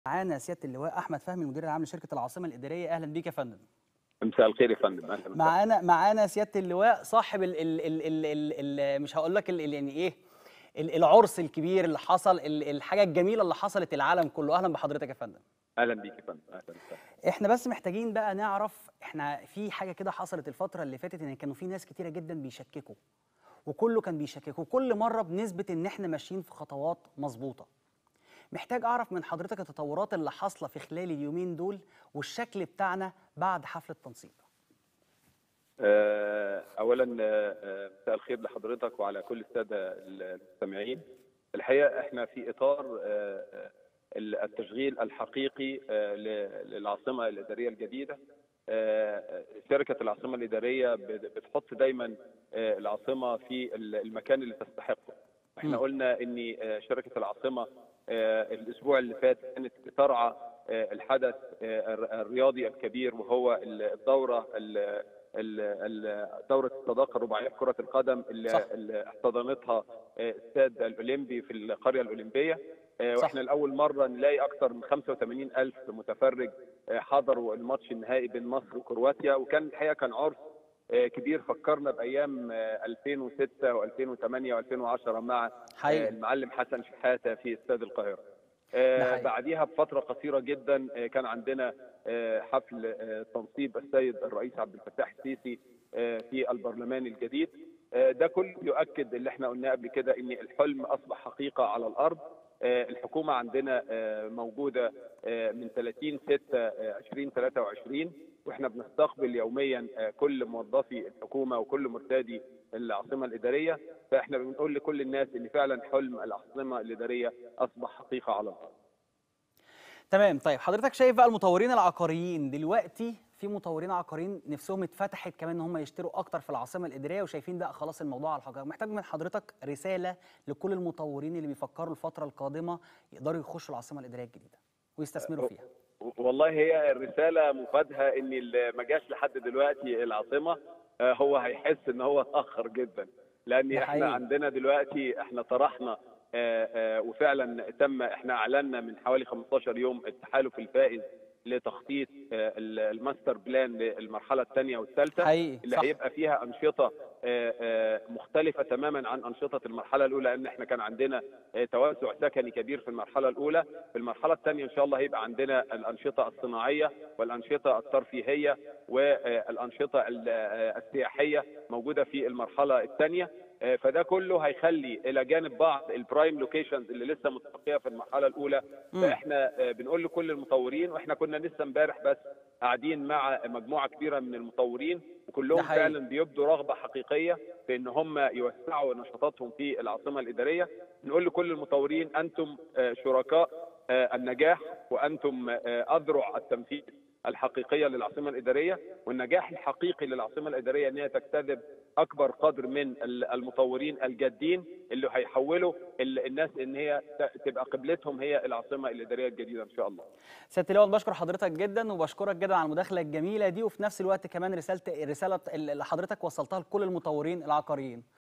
معانا سياده اللواء احمد فهمي المدير العام لشركه العاصمه الاداريه اهلا بيك يا فندم مساء الخير يا فندم اهلا وسهلا. معانا معانا سياده اللواء صاحب ال ال ال ال ال ال مش هقول لك ال ال يعني ايه ال- العرس الكبير اللي حصل ال- الحاجه الجميله اللي حصلت العالم كله اهلا بحضرتك يا فندم اهلا بيك يا فندم اهلا وسهلا. احنا بس محتاجين بقى نعرف احنا في حاجه كده حصلت الفتره اللي فاتت ان كانوا في ناس كتيره جدا بيشككوا وكله كان بيشكك وكل مره بنثبت ان احنا ماشيين في خطوات مظبوطه محتاج اعرف من حضرتك التطورات اللي حاصله في خلال اليومين دول والشكل بتاعنا بعد حفله التنصيب آه، اولا آه، آه، مساء الخير لحضرتك وعلى كل الساده المستمعين الحقيقه احنا في اطار آه، آه، التشغيل الحقيقي آه، ل- للعاصمه الاداريه الجديده آه، شركه العاصمه الاداريه بت- بتحط دايما آه، العاصمه في ال- المكان اللي تستحقه احنا مم. قلنا ان آه، شركه العاصمه آه، الاسبوع اللي فات كانت بترعى آه، الحدث آه، الر- الرياضي الكبير وهو ال- الدوره ال- ال- ال- دورة الصداقة الرباعية في كرة القدم اللي, صح. اللي احتضنتها آه، استاد الأولمبي في القرية الأولمبية آه، صح. واحنا لأول مرة نلاقي أكثر من 85 ألف متفرج آه، حضروا الماتش النهائي بين مصر وكرواتيا وكان الحقيقة كان عرس آه، كبير فكرنا بأيام آه، 2006 و2008 و2010 مع آه، حقيقي المعلم حسن شحاتة في استاد القاهرة ده آه، حقيقي. بعديها بفترة قصيرة جدا آه، كان عندنا آه، حفل آه، تنصيب السيد الرئيس عبد الفتاح السيسي آه، في البرلمان الجديد آه، ده كله يؤكد اللي احنا قلناه قبل كده ان الحلم اصبح حقيقة على الارض آه، الحكومة عندنا آه، موجودة آه، من 30 6 2023 واحنا بنستقبل يوميا آه، كل موظفي الحكومة وكل مرتادي العاصمة الإدارية فاحنا بنقول لكل الناس ان فعلا حلم العاصمة الإدارية اصبح حقيقة على الارض تمام طيب حضرتك شايف بقى المطورين العقاريين دلوقتي في مطورين عقاريين نفسهم اتفتحت كمان ان هم يشتروا اكتر في العاصمه الاداريه وشايفين بقى خلاص الموضوع على الحقيقه محتاج من حضرتك رساله لكل المطورين اللي بيفكروا الفتره القادمه يقدروا يخشوا العاصمه الاداريه الجديده ويستثمروا فيها والله هي الرسالة مفادها ان اللي ما جاش لحد دلوقتي العاصمة آه، هو هيحس ان هو اتأخر جدا لان ده احنا حقيقي. عندنا دلوقتي احنا طرحنا آه، آه، وفعلا تم احنا اعلنا من حوالي 15 يوم التحالف الفائز لتخطيط آه، الماستر بلان للمرحلة الثانية والثالثة حقيقي اللي صح هيبقى فيها انشطه آه، آه، مختلفه تماما عن انشطه المرحله الاولى لان احنا كان عندنا آه، توسع سكني كبير في المرحله الاولى في المرحله الثانيه ان شاء الله هيبقى عندنا الانشطه الصناعيه والانشطه الترفيهيه والانشطه ال- آه، السياحيه موجوده في المرحله الثانيه آه، فده كله هيخلي الى جانب بعض البرايم لوكيشنز اللي لسه متبقيه في المرحله الاولى مم. فاحنا آه، بنقول لكل المطورين واحنا كنا لسه امبارح بس قاعدين مع مجموعه كبيره من المطورين ده وكلهم حقيقي. فعلا بيبدوا رغبه حقيقيه في ان هم يوسعوا نشاطاتهم في العاصمه الاداريه نقول لكل المطورين انتم آه، شركاء آه، النجاح وانتم آه، اذرع التنفيذ الحقيقيه للعاصمه الاداريه والنجاح الحقيقي للعاصمه الاداريه ان هي تجتذب اكبر قدر من ال- المطورين الجادين اللي هيحولوا ال- الناس ان هي ت- تبقى قبلتهم هي العاصمه الاداريه الجديده ان شاء الله سياده اللواء بشكر حضرتك جدا وبشكرك جدا على المداخله الجميله دي وفي نفس الوقت كمان رساله رساله اللي حضرتك وصلتها لكل المطورين العقاريين